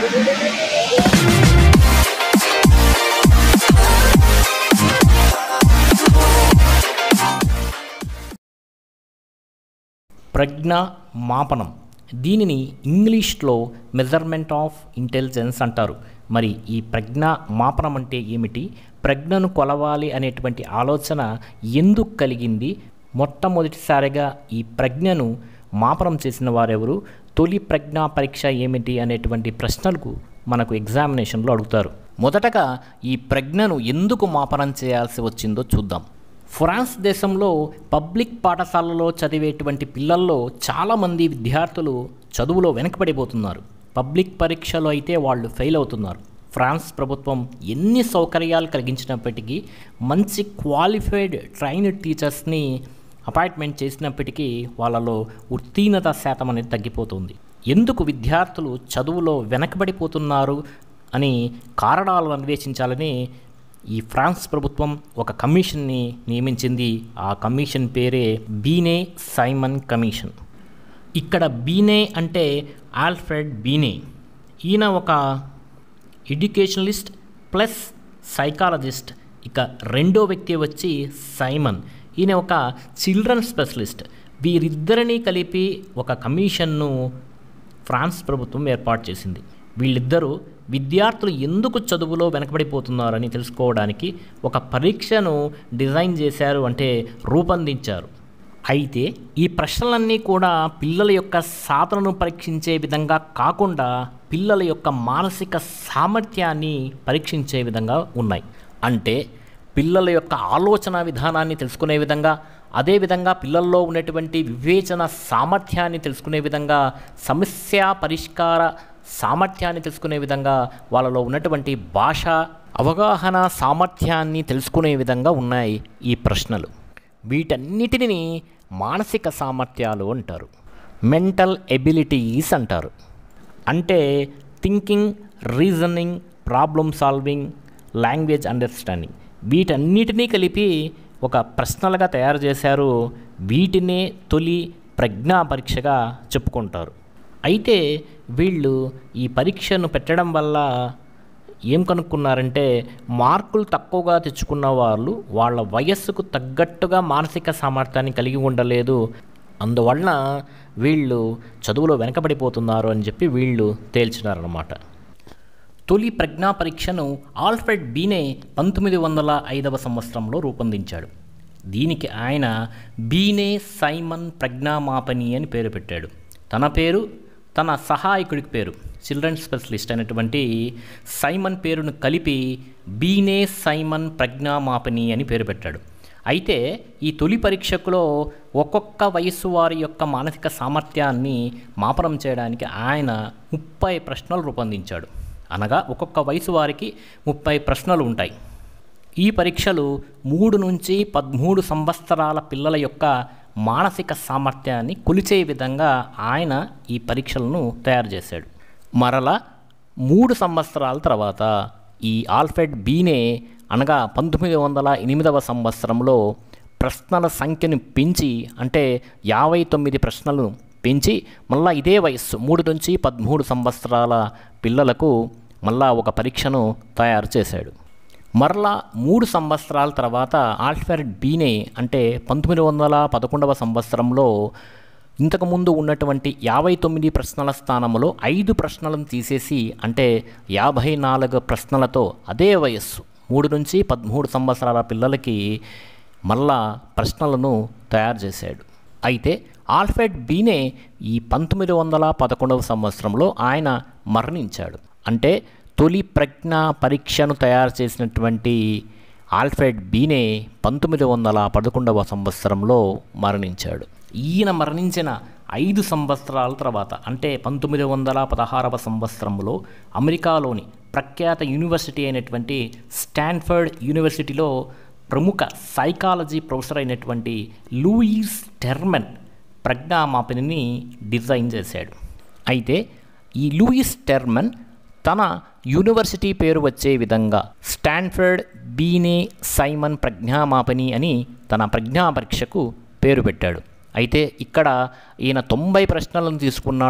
ప్రజ్ఞ మాపనం దీనిని ఇంగ్లీష్లో measurement of intelligence అంటారు మరి ఈ ప్రజ్ఞ మాపనం అంటే ఏమిటి ప్రజ్ఞను కొలవాలి అనేటువంటి ఆలోచన ఎందుకు కలిగింది మొట్టమొదటిసారిగా ఈ ప్రజ్ఞను మాపనం చేసిన వారెవరు తొలి ప్రజ్ఞా పరీక్ష ఏమిటి అనేటువంటి ప్రశ్నలకు మనకు ఎగ్జామినేషన్లో అడుగుతారు మొదటగా ఈ ప్రజ్ఞను ఎందుకు మాపనం చేయాల్సి వచ్చిందో చూద్దాం ఫ్రాన్స్ దేశంలో పబ్లిక్ పాఠశాలలో చదివేటువంటి పిల్లల్లో చాలామంది విద్యార్థులు చదువులో వెనకబడిపోతున్నారు పబ్లిక్ పరీక్షలో అయితే వాళ్ళు ఫెయిల్ అవుతున్నారు ఫ్రాన్స్ ప్రభుత్వం ఎన్ని సౌకర్యాలు కలిగించినప్పటికీ మంచి క్వాలిఫైడ్ ట్రైన్డ్ టీచర్స్ని అపాయింట్మెంట్ చేసినప్పటికీ వాళ్ళలో ఉత్తీర్ణత శాతం అనేది తగ్గిపోతుంది ఎందుకు విద్యార్థులు చదువులో వెనకబడిపోతున్నారు అని కారణాలను అన్వేషించాలని ఈ ఫ్రాన్స్ ప్రభుత్వం ఒక కమిషన్ని నియమించింది ఆ కమిషన్ పేరే బీనే సైమన్ కమిషన్ ఇక్కడ బీనే అంటే ఆల్ఫ్రెడ్ బీనే ఈయన ఒక ఎడ్యుకేషనలిస్ట్ ప్లస్ సైకాలజిస్ట్ ఇక రెండో వ్యక్తి వచ్చి సైమన్ ఈయన ఒక చిల్డ్రన్ స్పెషలిస్ట్ వీరిద్దరినీ కలిపి ఒక కమిషన్ను ఫ్రాన్స్ ప్రభుత్వం ఏర్పాటు చేసింది వీళ్ళిద్దరూ విద్యార్థులు ఎందుకు చదువులో వెనకబడిపోతున్నారని తెలుసుకోవడానికి ఒక పరీక్షను డిజైన్ చేశారు అంటే రూపొందించారు అయితే ఈ ప్రశ్నలన్నీ కూడా పిల్లల యొక్క సాధనను పరీక్షించే విధంగా కాకుండా పిల్లల యొక్క మానసిక సామర్థ్యాన్ని పరీక్షించే విధంగా ఉన్నాయి అంటే పిల్లల యొక్క ఆలోచన విధానాన్ని తెలుసుకునే విధంగా అదేవిధంగా పిల్లల్లో ఉన్నటువంటి వివేచన సామర్థ్యాన్ని తెలుసుకునే విధంగా సమస్య పరిష్కార సామర్థ్యాన్ని తెలుసుకునే విధంగా వాళ్ళలో ఉన్నటువంటి భాష అవగాహన సామర్థ్యాన్ని తెలుసుకునే విధంగా ఉన్నాయి ఈ ప్రశ్నలు వీటన్నిటిని మానసిక సామర్థ్యాలు అంటారు మెంటల్ ఎబిలిటీస్ అంటారు అంటే thinking reasoning problem solving language understanding వీటన్నిటినీ కలిపి ఒక ప్రశ్నలుగా తయారు చేశారు వీటినే తొలి ప్రజ్ఞా పరీక్షగా చెప్పుకుంటారు అయితే వీళ్ళు ఈ పరీక్షను పెట్టడం వల్ల ఏం కనుక్కున్నారంటే మార్కులు తక్కువగా తెచ్చుకున్న వాళ్ళు వాళ్ళ వయస్సుకు తగ్గట్టుగా మానసిక సామర్థ్యాన్ని కలిగి ఉండలేదు అందువలన వీళ్ళు చదువులో వెనకబడిపోతున్నారు అని చెప్పి వీళ్ళు తేల్చినారన్నమాట తొలి ప్రజ్ఞా పరీక్షను ఆల్ఫ్రెడ్ బీనే పంతొమ్మిది వందల ఐదవ సంవత్సరంలో రూపొందించాడు దీనికి ఆయన బీనే సైమన్ ప్రజ్ఞామాపని అని పేరు పెట్టాడు తన పేరు తన సహాయకుడికి పేరు చిల్డ్రన్ స్పెషలిస్ట్ అయినటువంటి సైమన్ పేరును కలిపి బీనే సైమన్ ప్రజ్ఞామాపని అని పేరు పెట్టాడు అయితే ఈ తొలి పరీక్షకులో ఒక్కొక్క వయస్సు వారి యొక్క మానసిక సామర్థ్యాన్ని మాపనం చేయడానికి ఆయన ముప్పై ప్రశ్నలు రూపొందించాడు అనగా ఒక్కొక్క వయసు వారికి ముప్పై ప్రశ్నలు ఉంటాయి ఈ పరీక్షలు మూడు నుంచి పదమూడు సంవత్సరాల పిల్లల యొక్క మానసిక సామర్థ్యాన్ని కొలిచే విధంగా ఆయన ఈ పరీక్షలను తయారు చేశాడు మరలా మూడు సంవత్సరాల తర్వాత ఈ ఆల్ఫ్రెడ్ బీనే అనగా పంతొమ్మిది వందల ఎనిమిదవ సంవత్సరంలో ప్రశ్నల సంఖ్యను పెంచి అంటే యాభై తొమ్మిది ప్రశ్నలను పెంచి మళ్ళా ఇదే వయస్సు మూడు నుంచి పదమూడు సంవత్సరాల పిల్లలకు మళ్ళా ఒక పరీక్షను తయారు చేశాడు మరలా మూడు సంవత్సరాల తర్వాత ఆల్ఫ్రెడ్ బీనే అంటే పంతొమ్మిది వందల పదకొండవ సంవత్సరంలో ఇంతకుముందు ఉన్నటువంటి యాభై తొమ్మిది ప్రశ్నల స్థానంలో ఐదు ప్రశ్నలను తీసేసి అంటే యాభై నాలుగు ప్రశ్నలతో అదే వయస్సు మూడు నుంచి పదమూడు సంవత్సరాల పిల్లలకి మళ్ళా ప్రశ్నలను తయారు చేశాడు అయితే ఆల్ఫ్రెడ్ బీనే ఈ పంతొమ్మిది వందల పదకొండవ సంవత్సరంలో ఆయన మరణించాడు అంటే తొలి ప్రజ్ఞా పరీక్షను తయారు చేసినటువంటి ఆల్ఫ్రెడ్ బీనే పంతొమ్మిది వందల పదకొండవ సంవత్సరంలో మరణించాడు ఈయన మరణించిన ఐదు సంవత్సరాల తర్వాత అంటే పంతొమ్మిది వందల పదహారవ సంవత్సరంలో అమెరికాలోని ప్రఖ్యాత యూనివర్సిటీ అయినటువంటి స్టాన్ఫర్డ్ యూనివర్సిటీలో ప్రముఖ సైకాలజీ ప్రొఫెసర్ అయినటువంటి లూయిస్ టెర్మన్ ప్రజ్ఞామాపిని డిజైన్ చేశాడు అయితే ఈ లూయిస్ టెర్మన్ తన యూనివర్సిటీ పేరు వచ్చే విధంగా స్టాన్ఫర్డ్ బీనే సైమన్ ప్రజ్ఞామాపని అని తన ప్రజ్ఞా పరీక్షకు పేరు పెట్టాడు అయితే ఇక్కడ ఈయన తొంభై ప్రశ్నలను తీసుకున్నాడు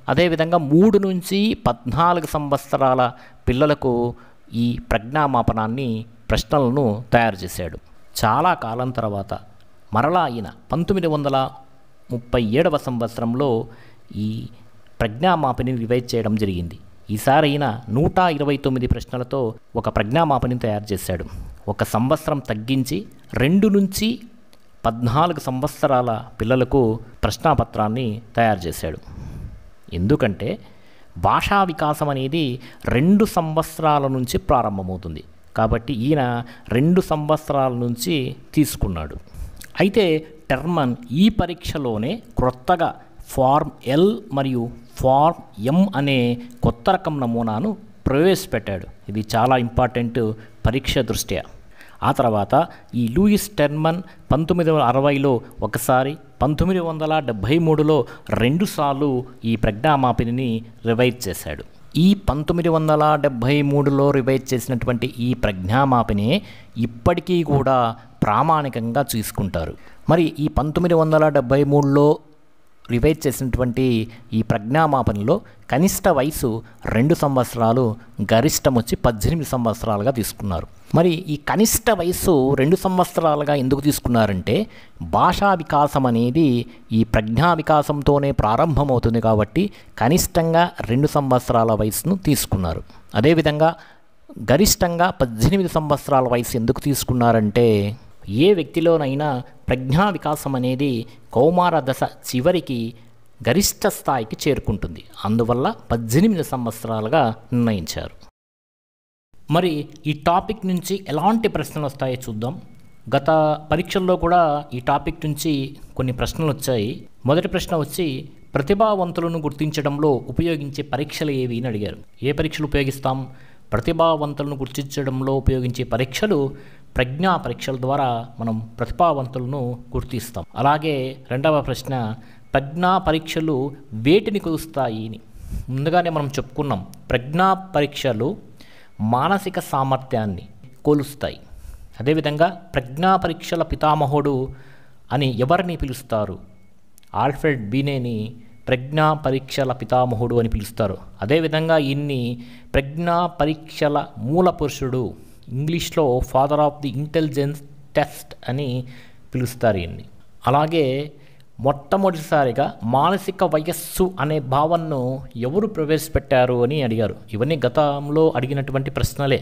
అదేవిధంగా మూడు నుంచి పద్నాలుగు సంవత్సరాల పిల్లలకు ఈ ప్రజ్ఞామాపనాన్ని ప్రశ్నలను తయారు చేశాడు చాలా కాలం తర్వాత మరలా ఆయన పంతొమ్మిది వందల ముప్పై ఏడవ సంవత్సరంలో ఈ ప్రజ్ఞామాపిని రివైజ్ చేయడం జరిగింది ఈసారి అయిన నూట ఇరవై తొమ్మిది ప్రశ్నలతో ఒక ప్రజ్ఞామాపిని తయారు చేశాడు ఒక సంవత్సరం తగ్గించి రెండు నుంచి పద్నాలుగు సంవత్సరాల పిల్లలకు ప్రశ్నాపత్రాన్ని తయారు చేశాడు ఎందుకంటే భాషా వికాసం అనేది రెండు సంవత్సరాల నుంచి ప్రారంభమవుతుంది కాబట్టి ఈయన రెండు సంవత్సరాల నుంచి తీసుకున్నాడు అయితే టెర్మన్ ఈ పరీక్షలోనే క్రొత్తగా ఫార్మ్ ఎల్ మరియు ఫార్మ్ ఎం అనే కొత్త రకం నమూనాను ప్రవేశపెట్టాడు ఇది చాలా ఇంపార్టెంట్ పరీక్ష దృష్ట్యా ఆ తర్వాత ఈ లూయిస్ టెర్మన్ పంతొమ్మిది వందల అరవైలో ఒకసారి పంతొమ్మిది వందల డెబ్భై మూడులో రెండుసార్లు ఈ ప్రజ్ఞామాపిని రివైజ్ చేశాడు ఈ పంతొమ్మిది వందల డెబ్భై మూడులో రివైజ్ చేసినటువంటి ఈ ప్రజ్ఞామాపిని ఇప్పటికీ కూడా ప్రామాణికంగా తీసుకుంటారు మరి ఈ పంతొమ్మిది వందల డెబ్భై మూడులో రివైజ్ చేసినటువంటి ఈ ప్రజ్ఞామాపనలో కనిష్ట వయసు రెండు సంవత్సరాలు గరిష్టం వచ్చి పద్దెనిమిది సంవత్సరాలుగా తీసుకున్నారు మరి ఈ కనిష్ట వయసు రెండు సంవత్సరాలుగా ఎందుకు తీసుకున్నారంటే భాషా వికాసం అనేది ఈ ప్రజ్ఞా వికాసంతోనే ప్రారంభమవుతుంది కాబట్టి కనిష్టంగా రెండు సంవత్సరాల వయసును తీసుకున్నారు అదేవిధంగా గరిష్టంగా పద్దెనిమిది సంవత్సరాల వయసు ఎందుకు తీసుకున్నారంటే ఏ వ్యక్తిలోనైనా ప్రజ్ఞా వికాసం అనేది కౌమార దశ చివరికి గరిష్ట స్థాయికి చేరుకుంటుంది అందువల్ల పద్దెనిమిది సంవత్సరాలుగా నిర్ణయించారు మరి ఈ టాపిక్ నుంచి ఎలాంటి ప్రశ్నలు వస్తాయో చూద్దాం గత పరీక్షల్లో కూడా ఈ టాపిక్ నుంచి కొన్ని ప్రశ్నలు వచ్చాయి మొదటి ప్రశ్న వచ్చి ప్రతిభావంతులను గుర్తించడంలో ఉపయోగించే పరీక్షలు ఏవి అని అడిగారు ఏ పరీక్షలు ఉపయోగిస్తాం ప్రతిభావంతులను గుర్తించడంలో ఉపయోగించే పరీక్షలు ప్రజ్ఞా పరీక్షల ద్వారా మనం ప్రతిభావంతులను గుర్తిస్తాం అలాగే రెండవ ప్రశ్న ప్రజ్ఞా పరీక్షలు వేటిని కొలుస్తాయి అని ముందుగానే మనం చెప్పుకున్నాం ప్రజ్ఞా పరీక్షలు మానసిక సామర్థ్యాన్ని కొలుస్తాయి అదేవిధంగా ప్రజ్ఞా పరీక్షల పితామహుడు అని ఎవరిని పిలుస్తారు ఆల్ఫ్రెడ్ బీనేని ప్రజ్ఞా పరీక్షల పితామహుడు అని పిలుస్తారు అదేవిధంగా ఇన్ని ప్రజ్ఞా పరీక్షల మూల పురుషుడు ఇంగ్లీష్లో father of the intelligence test అని పిలుస్తారు ఈయన్ని అలాగే మొట్టమొదటిసారిగా మానసిక వయస్సు అనే భావనను ఎవరు ప్రవేశపెట్టారు అని అడిగారు ఇవన్నీ గతంలో అడిగినటువంటి ప్రశ్నలే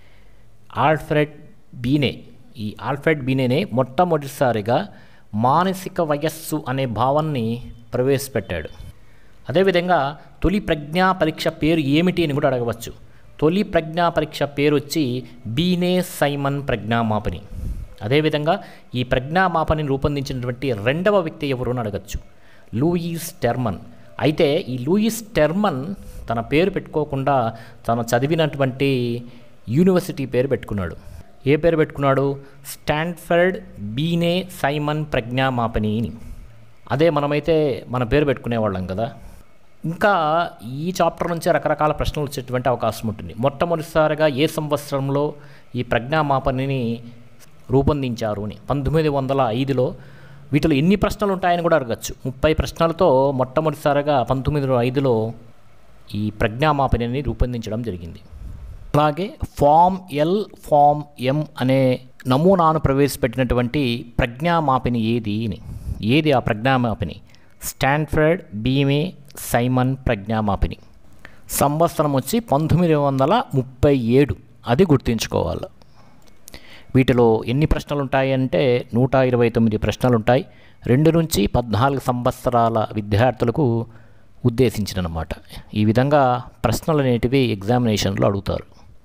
ఆల్ఫ్రెడ్ బీనే ఈ ఆల్ఫ్రెడ్ బీనేనే మొట్టమొదటిసారిగా మానసిక వయస్సు అనే భావనని ప్రవేశపెట్టాడు అదేవిధంగా తొలి ప్రజ్ఞా పరీక్ష పేరు ఏమిటి అని కూడా అడగవచ్చు తొలి ప్రజ్ఞా పరీక్ష పేరు వచ్చి బీనే సైమన్ ప్రజ్ఞామాపని అదేవిధంగా ఈ ప్రజ్ఞామాపని రూపొందించినటువంటి రెండవ వ్యక్తి ఎవరు అని అడగచ్చు లూయిస్ టెర్మన్ అయితే ఈ లూయిస్ టెర్మన్ తన పేరు పెట్టుకోకుండా తను చదివినటువంటి యూనివర్సిటీ పేరు పెట్టుకున్నాడు ఏ పేరు పెట్టుకున్నాడు స్టాన్ఫర్డ్ బీనే సైమన్ ప్రజ్ఞామాపని అని అదే మనమైతే మన పేరు పెట్టుకునేవాళ్ళం కదా ఇంకా ఈ చాప్టర్ నుంచే రకరకాల ప్రశ్నలు వచ్చేటువంటి అవకాశం ఉంటుంది మొట్టమొదటిసారిగా ఏ సంవత్సరంలో ఈ ప్రజ్ఞామాపనిని రూపొందించారు అని పంతొమ్మిది వందల ఐదులో వీటిలో ఎన్ని ప్రశ్నలు ఉంటాయని కూడా అడగచ్చు ముప్పై ప్రశ్నలతో మొట్టమొదటిసారిగా పంతొమ్మిది వందల ఐదులో ఈ ప్రజ్ఞామాపనిని రూపొందించడం జరిగింది అలాగే ఫామ్ ఎల్ ఫామ్ ఎం అనే నమూనాను ప్రవేశపెట్టినటువంటి ప్రజ్ఞామాపిని ఏది అని ఏది ఆ ప్రజ్ఞామాపిని స్టాన్ఫర్డ్ బీమే సైమన్ ప్రజ్ఞామాపిని సంవత్సరం వచ్చి పంతొమ్మిది వందల ముప్పై ఏడు అది గుర్తుంచుకోవాలి వీటిలో ఎన్ని ప్రశ్నలు ఉంటాయి అంటే నూట ఇరవై తొమ్మిది ప్రశ్నలు ఉంటాయి రెండు నుంచి పద్నాలుగు సంవత్సరాల విద్యార్థులకు ఉద్దేశించినమాట ఈ విధంగా ప్రశ్నలు అనేటివి ఎగ్జామినేషన్లో అడుగుతారు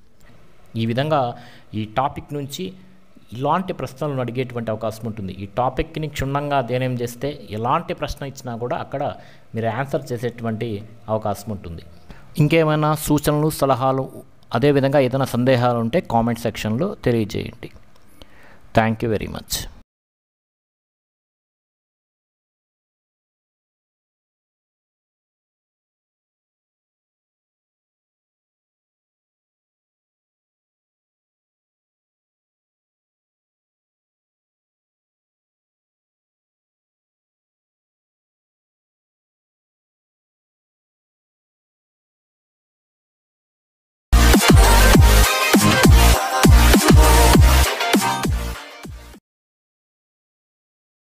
ఈ విధంగా ఈ టాపిక్ నుంచి ఇలాంటి ప్రశ్నలను అడిగేటువంటి అవకాశం ఉంటుంది ఈ టాపిక్ని క్షుణ్ణంగా అధ్యయనం చేస్తే ఎలాంటి ప్రశ్న ఇచ్చినా కూడా అక్కడ మీరు ఆన్సర్ చేసేటువంటి అవకాశం ఉంటుంది ఇంకేమైనా సూచనలు సలహాలు అదేవిధంగా ఏదైనా సందేహాలు ఉంటే కామెంట్ సెక్షన్లో తెలియజేయండి థ్యాంక్ యూ వెరీ మచ్